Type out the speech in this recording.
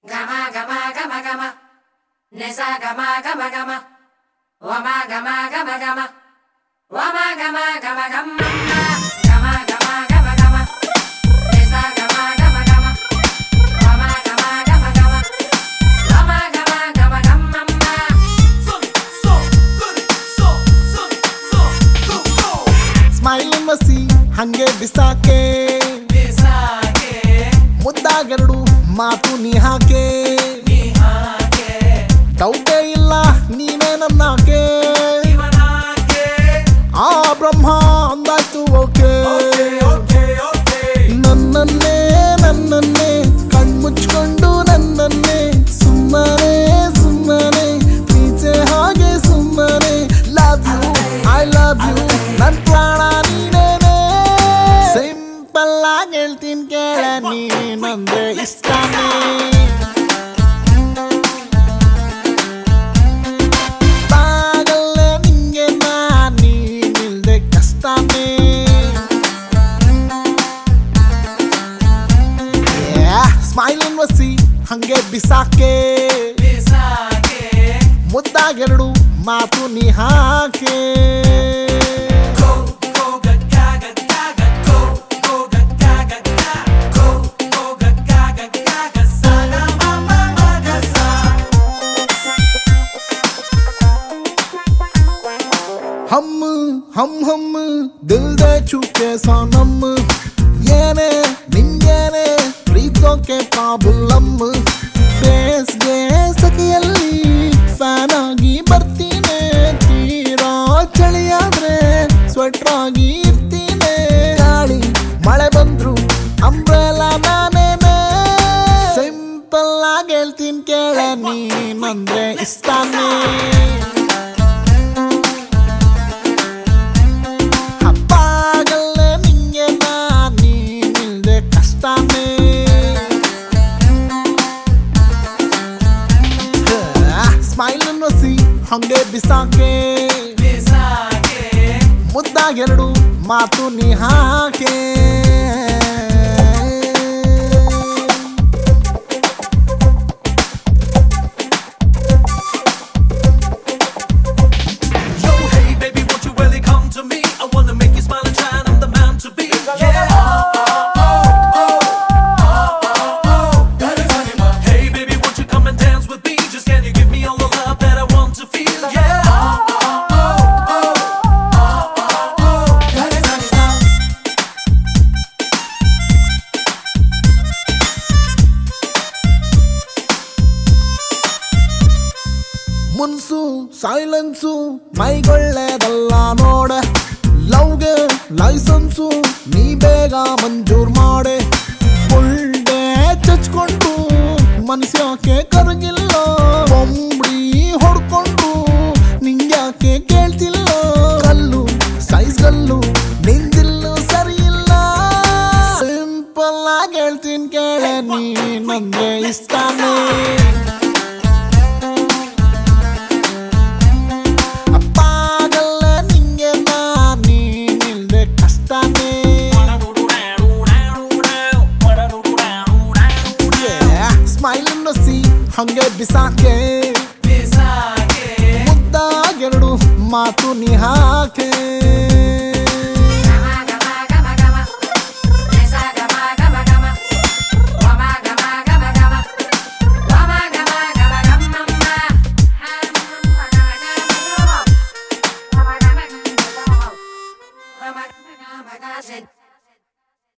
Gama gama gama gama. Nisa gama gama gama. Wama gama gama gama. Wama gama gama gama. Gama gama gama gama. Nisa gama gama gama. Wama gama gama gama. Wama gama gama gama. Smile ಮಸಿ ಹಂಗೆ ಬಿಸಾಕೆ ಮುದ್ದಾಗೆರಡು ಮಾತು ನೀ ಹಾಕೆ ಡೌಟೇ ಇಲ್ಲ ನೀನೇ ನನ್ನಾಕೆ ಆ ಬ್ರಹ್ಮ ಅಂದಾಯ್ತು okay ನನ್ನನ್ನೇ ನನ್ನನ್ನೇ ಕಣ್ಮುಚ್ಕೊಂಡು ನನ್ನನ್ನೇ ಸುಮ್ಮನೆ ಸುಮ್ಮನೆ ಪ್ರೀಚೆ ಹಾಗೆ ಸುಮ್ಮನೆ love you I love you ನನ್ ಪ್ರಾಣ ನೀನೇನೆ ಸಿಂಪಲ್ ಆಗಿ ಹೇಳ್ತೀನಿ ಕೇಳ ನೀನಂದ್ರೆ ಇಷ್ಟನೇ ಬಾಗಲ್ಲೇ ನಿಂಗೆ ನಾನ್ ನೀನಿಲ್ದೆ ಕಷ್ಟನೇ ಸ್ಮೈಲ್ ವಸಿ ಹಂಗೆ ಬಿಸಾಕೆ ಮುದ್ದಾಗೆರಡು ಮಾತು ನೀ ಹಾಕೆ ಹಮ್ ಹಮ್ ಹಮ್ ದಿಲ್ದೆ ಚುಕ್ಕೆ ಸೋನಮ್ ಏನೇ ನಿಂಗೇನೆ ಪ್ರೀತೋಕೆ ಪ್ರಾಬ್ಲಮ್ ಬೇಸ್ಗೆ ಸಖಿಯಲ್ಲಿ ಫ್ಯಾನ್ ಆಗಿ ಬರ್ತೀನಿ ತೀರಾ ಚಳಿಯಾದ್ರೆ ಸ್ವೆಟರ್ ಆಗಿ ಇರ್ತೀನಿ ಗಾಳಿ ಮಳೆ ಬಂದ್ರು ಅಂಬ್ರೆಲ ನಾನೇನೆ ಸಿಂಪಲ್ ಆಗಿ ಹೇಳ್ತೀನಿ ಕೇಳ ನೀನಂದ್ರೆ ಇಷ್ಟಾನೇ ಹಬ್ಬಾಗಲ್ಲೇ ನಿಂಗೆ ನಾನ್ ನೀನಿಲ್ದೆ ಕಷ್ಟನೇ ಸ್ಮೈಲ್ ನೋಸಿ ಹಂಗೆ ಬಿಸಾಕೆ ಮುದ್ದಾಗೆರಡು ಮಾತು ನೀ ಹಾಕೆ Yo, hey, baby, won't you really come to me? I wanna make you smile and shine. I'm the man to be. Yeah. Hey, baby, won't you come and dance with me? Just can you give me all the love that I want to feel? Yeah. ಮುನ್ಸು silence ಮೈಗೊಳ್ಳೆದಲ್ಲ ನೋಡ ಲವ್ಗೆ licence ನೀ ಬೇಗ ಮಂಜೂರ್ ಮಾಡೆ ಉಳ್ಳೆ ಚಚ್ಕೊಂಡು ಮನಸ್ಯಾಕೆ ಕರಗಿಲ್ಲ ಬೊಂಬಡಿ ಹೊಡ್ಕೊಂಡು ನಿಂಗ್ಯಾಕೆ ಕೇಳ್ತಿಲ್ಲ ಕಲ್ಲು size ಗಲ್ಲು ನಿಂದಿಲ್ಲು ಸರಿ ಇಲ್ಲ ಸಿಂಪಲ್ ಆಗಿ ಹೇಳ್ತೀನಿ ಕೇಳ ನೀನಂದ್ರೆ ಇಷ್ಟಾನೇ ಅಪ್ಪಾಗಲ್ಲ ನಿಂಗೆ ನಾನ್ ನೀನಿಲ್ದೆ ಕಷ್ಟನೇ ಸ್ಮೈಲ್ ನೊಸಿ ಹಂಗೆ ಬಿಸಾಕೆ ಮುದ್ದಾಗೆರಡು ಮಾತು ನೀ ಹಾಕೆ Gama gama gama gama. Nisa gama gama gama. Wama gama gama gama. Wama gama gama gama. Wama gama gama gama. Wama gama gama gama.